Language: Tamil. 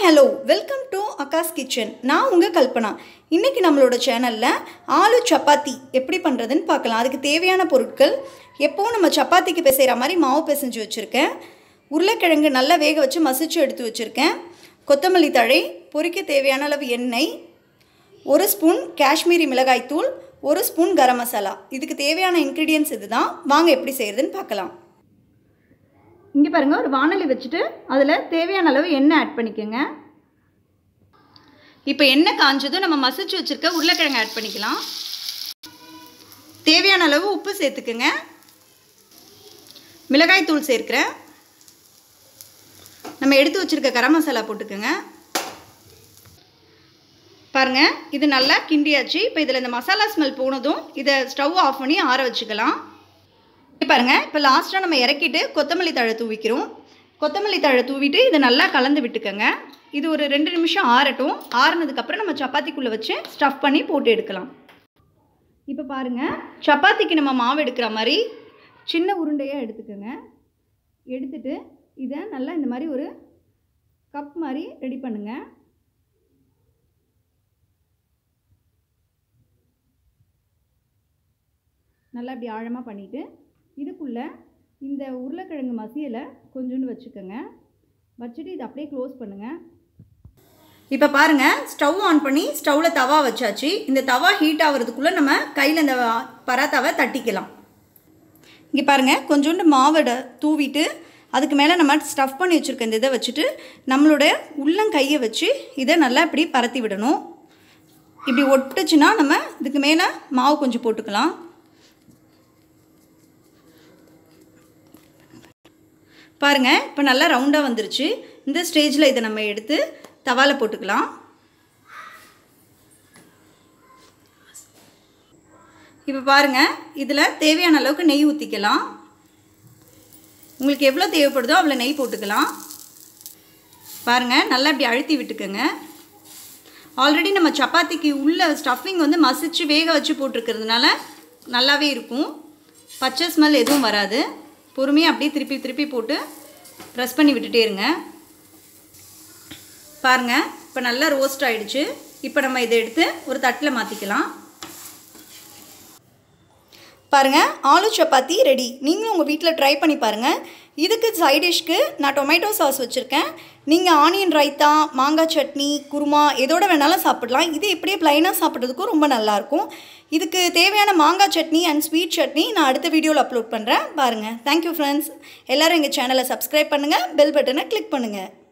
ஹலோ வெல்கம் டு அக்காஸ் கிச்சன் நான் உங்கள் கல்பனா இன்றைக்கி நம்மளோட சேனலில் ஆலு சப்பாத்தி எப்படி பண்ணுறதுன்னு பார்க்கலாம் அதுக்கு தேவையான பொருட்கள் எப்போவும் நம்ம சப்பாத்திக்கு பிசைகிற மாதிரி மாவு பிசைஞ்சு வச்சுருக்கேன் உருளைக்கிழங்கு நல்லா வேக வச்சு மசிச்சு எடுத்து வச்சுருக்கேன் கொத்தமல்லி தழை பொரிக்க தேவையான அளவு எண்ணெய் ஒரு ஸ்பூன் காஷ்மீரி மிளகாய்த்தூள் ஒரு ஸ்பூன் கரம் மசாலா இதுக்கு தேவையான இன்க்ரீடியன்ஸ் இதுதான் வாங்க எப்படி செய்கிறதுன்னு பார்க்கலாம் இங்கே பாருங்கள் ஒரு வானொலி வச்சுட்டு அதில் தேவையான அளவு எண்ணெய் ஆட் பண்ணிக்கோங்க இப்போ எண்ணெய் காஞ்சதும் நம்ம மசிச்சு வச்சுருக்க உருளைக்கிழங்கு ஆட் பண்ணிக்கலாம் தேவையான அளவு உப்பு சேர்த்துக்குங்க மிளகாய் தூள் சேர்க்குறேன் நம்ம எடுத்து வச்சுருக்க கரம் மசாலா போட்டுக்கோங்க பாருங்கள் இது நல்லா கிண்டியாச்சு இப்போ இதில் இந்த மசாலா ஸ்மெல் போனதும் இதை ஸ்டவ் ஆஃப் பண்ணி ஆற வச்சுக்கலாம் பாருங்க இப்போ லாஸ்ட்டாக நம்ம இறக்கிட்டு கொத்தமல்லி தழை தூவிக்கிறோம் கொத்தமல்லி தழை தூவிட்டு இதை நல்லா கலந்து விட்டுக்கோங்க இது ஒரு ரெண்டு நிமிஷம் ஆறட்டும் ஆறுனதுக்கப்புறம் நம்ம சப்பாத்திக்குள்ளே வச்சு ஸ்டஃப் பண்ணி போட்டு எடுக்கலாம் இப்போ பாருங்கள் சப்பாத்திக்கு நம்ம மாவு எடுக்கிற மாதிரி சின்ன உருண்டையாக எடுத்துக்கோங்க எடுத்துட்டு இதை நல்லா இந்த மாதிரி ஒரு கப் மாதிரி ரெடி பண்ணுங்கள் நல்லா இப்படி ஆழமாக பண்ணிவிட்டு இதுக்குள்ளே இந்த உருளைக்கிழங்கு மசியலை கொஞ்சோண்டு வச்சுக்கோங்க வச்சுட்டு இதை அப்படியே க்ளோஸ் பண்ணுங்கள் இப்போ பாருங்கள் ஸ்டவ் ஆன் பண்ணி ஸ்டவ்வில் தவா வச்சாச்சு இந்த தவா ஹீட் ஆகிறதுக்குள்ளே நம்ம கையில் இந்த பராத்தாவை தட்டிக்கலாம் இங்கே பாருங்கள் கொஞ்சோண்டு மாவை தூவிட்டு அதுக்கு மேலே நம்ம ஸ்டஃப் பண்ணி வச்சுருக்க இந்த இதை வச்சுட்டு நம்மளோட உள்ளங்கையை வச்சு இதை நல்லா இப்படி பரத்தி விடணும் இப்படி ஒட்டுச்சுன்னா நம்ம இதுக்கு மேலே மாவு கொஞ்சம் போட்டுக்கலாம் பாருங்கள் இப்போ நல்லா ரவுண்டாக வந்துருச்சு இந்த ஸ்டேஜில் இதை நம்ம எடுத்து தவாவில் போட்டுக்கலாம் இப்போ பாருங்கள் இதில் தேவையான அளவுக்கு நெய் ஊற்றிக்கலாம் உங்களுக்கு எவ்வளோ தேவைப்படுதோ அவ்வளோ நெய் போட்டுக்கலாம் பாருங்கள் நல்லா இப்படி அழுத்தி விட்டுக்கோங்க ஆல்ரெடி நம்ம சப்பாத்திக்கு உள்ள ஸ்டஃபிங் வந்து மசிச்சு வேக வச்சு போட்டிருக்கிறதுனால நல்லாவே இருக்கும் பச்சை ஸ்மெல் எதுவும் வராது பொறுமையாக அப்படியே திருப்பி திருப்பி போட்டு ப்ரெஸ் பண்ணி விட்டுட்டே இருங்க பாருங்கள் இப்போ நல்லா ரோஸ்ட் ஆகிடுச்சு இப்போ நம்ம இதை எடுத்து ஒரு தட்டில் மாற்றிக்கலாம் பாருங்கள் ஆலு சப்பாத்தி ரெடி நீங்களும் உங்கள் வீட்டில் ட்ரை பண்ணி பாருங்கள் இதுக்கு சைடிஷ்க்கு நான் டொமேட்டோ சாஸ் வச்சுருக்கேன் நீங்கள் ஆனியன் ரைத்தா மாங்காய் சட்னி குருமா எதோட வேணாலும் சாப்பிடலாம் இது இப்படியே ப்ளைனாக சாப்பிட்றதுக்கும் ரொம்ப நல்லாயிருக்கும் இதுக்கு தேவையான மாங்காய் சட்னி அண்ட் ஸ்வீட் சட்னி நான் அடுத்த வீடியோவில் அப்லோட் பண்ணுறேன் பாருங்கள் தேங்க்யூ ஃப்ரெண்ட்ஸ் எல்லோரும் எங்கள் சேனலை சப்ஸ்கிரைப் பண்ணுங்கள் பெல் பட்டனை கிளிக் பண்ணுங்கள்